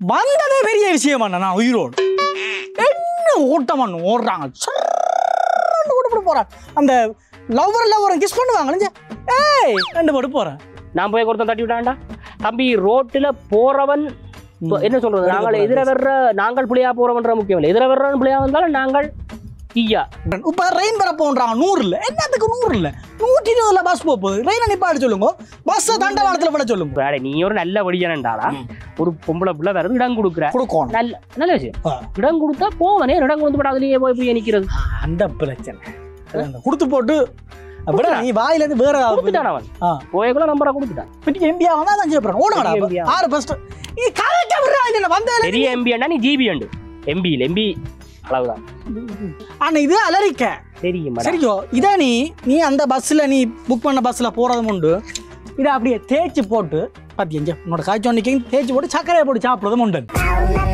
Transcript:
வந்ததே பெரிய விஷயம் அண்ணா நான் உயிரோடு என்ன ஓட்டமான்னு ஓடுறாங்க சர்ன்னு ஓட்டு போட்டு போறான் அந்த லவ்வர் லவ்வர் கிஸ் பண்ணுவாங்க ஏய் ரெண்டு போட்டு போறேன் நான் போய் ஒருத்தன் தட்டி விட்டான்டா தம்பி ரோட்டுல போறவன் இப்போ என்ன சொல்றது நாங்கள் எதிர வர்ற நாங்கள் புள்ளையா போறவன்ற முக்கியம் இல்லை எதிர வர்றவன் புள்ளையா வந்தாலும் நாங்கள் ஈயா இப்போ ரெயின் வர போன்றாங்க நூறு இல்லை என்னத்துக்கு நூறு இல்லை நூற்றி இருபதுல பஸ் போக போகுது ரெயினை நிப்பாடு சொல்லுங்க பஸ்ஸை தண்டவாளத்தில் விட சொல்லுங்க வேற நீ ஒரு நல்ல வழியானண்டாடா ஒரு பொம்பளை பிள்ளை வேற இடம் கொடுக்குற கொடுக்கணும் நல்ல நல்ல விஷயம் ஆ. இடம் கொடுத்தா போவனே இடம் கொடுத்து போட்டு அதுலயே போய் போய் நிக்கிறது அந்த பிரச்சனை அந்த கொடுத்து போட்டு விட நீ வாயிலேருந்து வேற கொடுத்துட்டான் அவன் ஆ. போயக்குள்ள நம்பரை கொடுத்துட்டான் பெரிய எம்பியா வந்தா தான் செய்யப்படுறேன் பெரிய ஓடுங்கடா MB யா? ஆறு ஃபர்ஸ்ட் நீ கரெக்டா விடுறா இல்ல வந்தேன் பெரிய எம்பி அண்ணா நீ ஜிபி அண்டு எம்பி இல்லை எம்பி அளவுதான் ஆனா இது அலறிக்க தெரியுமா சரியோ இதை நீ நீ அந்த பஸ்ல நீ புக் பண்ண பஸ்ல போறதும் உண்டு இதை அப்படியே தேய்ச்சி போட்டு பாத்தியா உன்னோட காய்ச்சல் நிற்க தேய்ச்சி போட்டு சர்க்கரையை போட்டு சாப்பிடுறதும் உண்டு